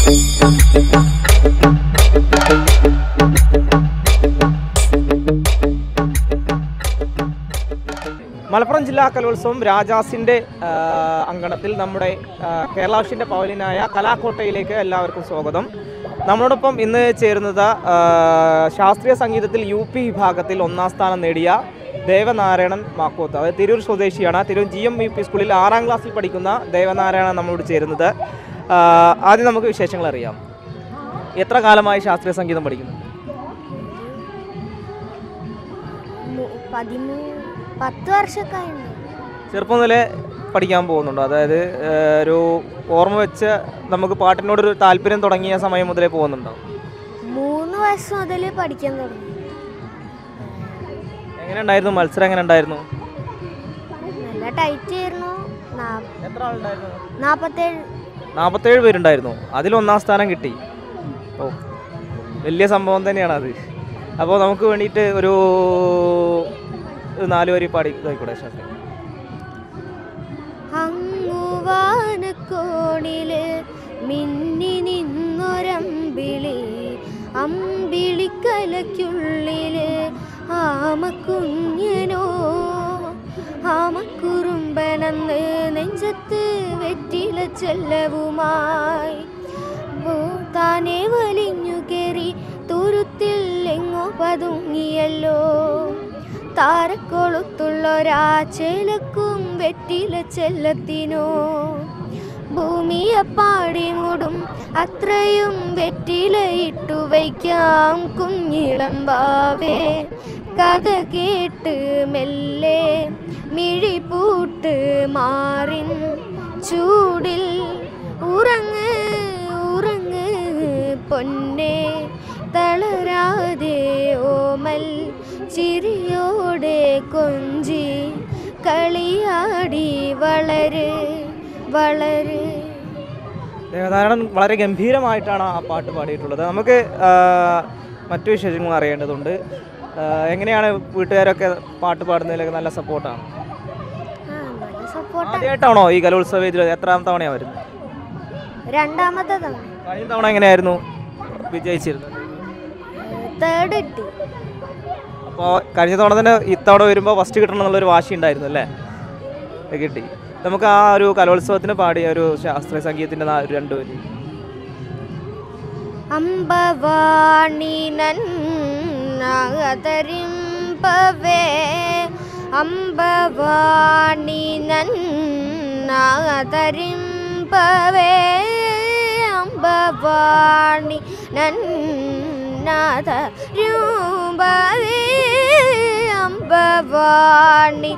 മലപ്പുറം ജില്ലാ കലോത്സവം രാജാസിൻ്റെ ആ, അങ്കണത്തിൽ നമ്മുടെ ആ, കേരളാവിഷിൻ്റെ പവലിനായ കലാക്കോട്ടയിലേക്ക് എല്ലാവർക്കും സ്വാഗതം നമ്മളോടൊപ്പം ഇന്ന് ചേരുന്നത് ആ, ശാസ്ത്രീയ സംഗീതത്തിൽ യു പി വിഭാഗത്തിൽ ഒന്നാം സ്ഥാനം നേടിയ ദേവനാരായണൻ മാക്കോത്ത് അതായത് തിരൂർ സ്വദേശിയാണ് Tirur G M U P സ്കൂളിൽ ആറാം ക്ലാസ്സിൽ പഠിക്കുന്ന ദേവനാരായണൻ നമ്മളോട് ചേരുന്നത് ആ, ആദ്യം നമുക്ക് വിശേഷങ്ങൾ അറിയാം എത്ര കാലമായി ശാസ്ത്രീയ സംഗീതം പഠിക്കുന്നു മു- പതിമൂ പത്ത് വർഷമൊക്കെ ഉണ്ട് ചെറുപ്പം മുതലേ പഠിക്കാൻ പോകുന്നുണ്ടോ അതായത് ഏഹ്, ഒരു ഓർമ്മ വെച്ച് നമുക്ക് പാട്ടിനോടൊരു താല്പര്യം തുടങ്ങിയ സമയം മുതലേ പോകുന്നുണ്ടോ മൂന്ന് വയസ്സ് മുതൽ പഠിക്കാൻ തുടങ്ങി എങ്ങനെ ഉണ്ടായിരുന്നു മത്സരം എങ്ങനെ ഉണ്ടായിരുന്നു നല്ല ടൈറ്റ് ആയിരുന്നു നാ- എത്ര ആളുണ്ടായിരുന്നു നാപ്പത്തേഴ് നാൽപ്പത്തേഴ് പേരുണ്ടായിരുന്നു അതിൽ ഒന്നാം സ്ഥാനം കിട്ടി ഓ വലിയ സംഭവം തന്നെയാണ് അത് അപ്പോൾ നമുക്ക് വേണ്ടിയിട്ട് ഒരു ഒരു നാല് വരി പാടി ഇതായിക്കൂടെ ശാസ്ത്രി അങ്ങുവാനക്കോണില് മിന്നി നിന്നൊരമ്പിളി അമ്പിളിക്കലയ്ക്കുള്ളില് ആമക്കുഞ്ഞനോ ആമക്കുറുമ്പനെന്ന് നെഞ്ചത്ത് വെറ്റില ചെല്ലവുമായി ഓ, താനെ വലിഞ്ഞു കയറി തുരുത്തിൽ എങ്ങോ പതുങ്ങിയല്ലോ താരക്കൊളുത്തുള്ളൊരാ ചേലക്കും വെറ്റില ചെല്ലത്തിനോ ഭൂമിയെ പാടി മൂടും അത്രയും വെറ്റിലയിട്ടു വയ്ക്കാം കുഞ്ഞിളം ബാവേ കഥ കേട്ട് മെല്ലെ മിഴിപൂട്ട് മാറിൻ ചൂടിൽ ഉറങ്ങ് ഉറങ്ങ് പൊന്നെ തളരാതെ ഓമൽ ചിരിയോടെ കൊഞ്ചി കളിയാടി വളര് വളര് ദേവനാരായണൻ വളരെ ഗംഭീരമായിട്ടാണ് ആ പാട്ട് പാടിയിട്ടുള്ളത് നമുക്ക് ആ, മറ്റു വിശേഷങ്ങൾ അറിയേണ്ടതുണ്ട് ആ, എങ്ങനെയാണ് വീട്ടുകാരൊക്കെ പാട്ട് പാടുന്നതിലൊക്കെ നല്ല സപ്പോർട്ടാണ് ആ നല്ല സപ്പോർട്ട് ആദ്യമായിട്ടാണോ ഈ കലോത്സവ വേദിയിൽ എത്രാം തവണയാണ് വരുന്നത് രണ്ടാമത്തെ തവണ കഴിഞ്ഞ തവണ എങ്ങനെയായിരുന്നു വിജയിച്ചിരുന്നത് തേർഡ് കിട്ടി അപ്പോൾ കഴിഞ്ഞ തവണ തന്നെ ഇത്തവണ വരുമ്പോൾ ഫസ്റ്റ് കിട്ടണം എന്നുള്ളൊരു വാശി ഉണ്ടായിരുന്നു അല്ലേ അത് കിട്ടി നമുക്ക് ആ ഒരു കലോത്സവത്തിന് പാടിയ ഒരു ശാസ്ത്രീയ സംഗീതത്തിൻ്റെ നാ- ഒരു രണ്ട് വരി അമ്പവാണി നന്നകതരിമ്പവേ അമ്പവാണി നന്നകതരിമ്പവേ അമ്പവാണി നന്നതരുമ്പവേ അമ്പവാണി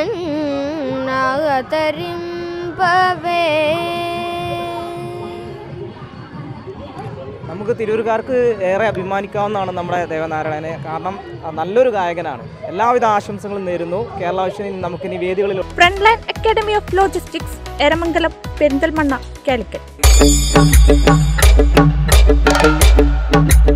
നന്നകതരിമ്പവേ നമുക്ക് തിരൂരുകാർക്ക് ഏറെ അഭിമാനിക്കാവുന്നതാണ് നമ്മുടെ ദേവനാരായണനെ കാരണം ആ നല്ലൊരു ഗായകനാണ് എല്ലാവിധ ആശംസകളും നേരുന്നു കേരള വിഷനിൽ നമുക്കിനി വേദികളിൽ front line academy of logistics Eramangalam Perinthalmanna Calicut